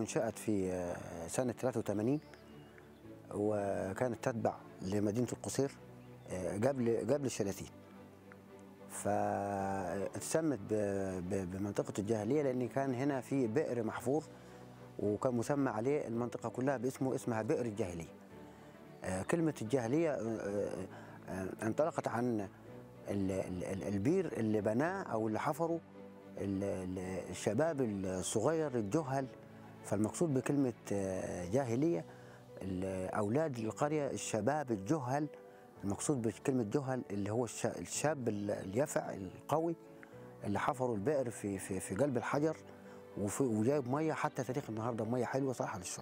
أنشأت في آه، سنة 83 وكانت تتبع لمدينة القصير آه، قبل قبل الشلاتين فاتسمت ب- ب- بمنطقة الجاهلية لأن كان هنا في بئر محفور وكان مسمى عليه المنطقة كلها باسمه اسمها بئر الجاهلية آه، كلمة الجاهلية آه، آه، انطلقت عن ال- ال- ال- البير اللي بناه أو اللي حفره ال- ال- الشباب الصغير الجهل فالمقصود بكلمة آه، جاهلية ال- أولاد القرية الشباب الجهل المقصود بكلمة جهل اللي هو الش- الشاب ال- اليفع القوي اللي حفروا البئر في في في قلب الحجر وفي وجايب ميه حتى تاريخ النهارده ميه حلوه صالحه للشرب.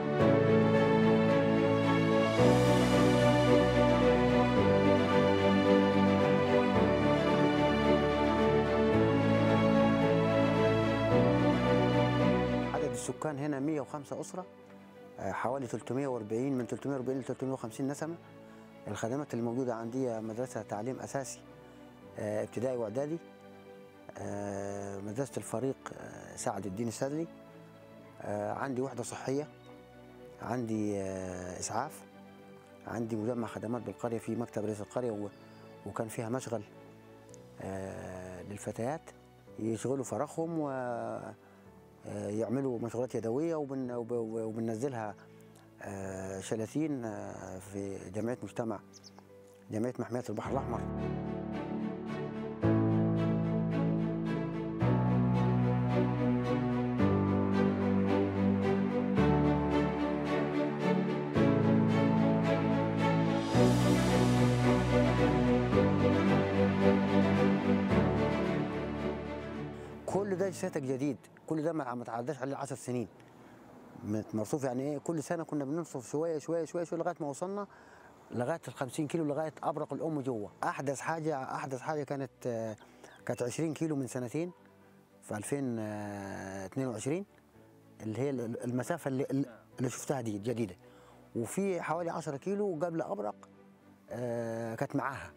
عدد السكان هنا 105 أسرة آه، حوالي 340 من 340 ل 350 نسمة الخدمات اللي موجودة عندي مدرسة تعليم أساسي آه، ابتدائي وإعدادي آه، مدرسة الفريق آه، سعد الدين السدلي آه، عندي وحدة صحية عندي آه، إسعاف عندي مجمع خدمات بالقرية في مكتب رئيس القرية و- وكان فيها مشغل آه، للفتيات يشغلوا فراغهم و آه، يعملوا مشغولات يدويه وبن وب- وبننزلها آه، شلاتين آه، في جمعيه مجتمع جمعيه محميه البحر الاحمر كل ده سيتك جديد كل ده ما ما تعداش عليه 10 سنين مت- مرصوف يعني ايه كل سنه كنا بننصف شويه شويه شويه شويه لغايه ما وصلنا لغايه ال 50 كيلو لغايه ابرق الام جوه احدث حاجه احدث حاجه كانت آه، كانت 20 كيلو من سنتين في 2022 اللي هي ال- المسافه اللي اللي شفتها دي جديده وفي حوالي 10 كيلو قبل ابرق آه، كانت معاها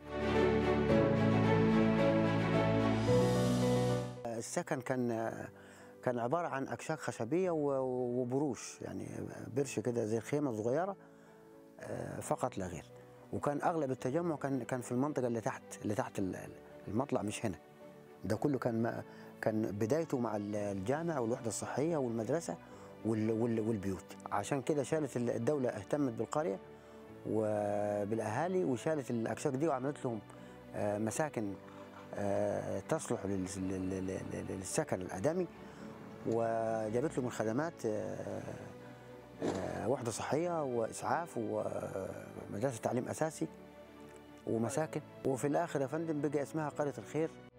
السكن كان كان عباره عن اكشاك خشبيه و- وبروش يعني برش كده زي الخيمه الصغيره آه، فقط لا غير وكان اغلب التجمع كان كان في المنطقه اللي تحت اللي تحت ال- المطلع مش هنا ده كله كان ما كان بدايته مع ال- الجامع والوحده الصحيه والمدرسه وال- وال- والبيوت عشان كده شالت ال- الدوله اهتمت بالقريه وبالاهالي وشالت الاكشاك دي وعملت لهم آه، مساكن آه، تصلح لل- لل- لل- لل- للسكن الادمي وجابت لهم الخدمات آه، آه، وحده صحيه واسعاف ومدرسه تعليم اساسي ومساكن وفي الاخر يا فندم بقى اسمها قريه الخير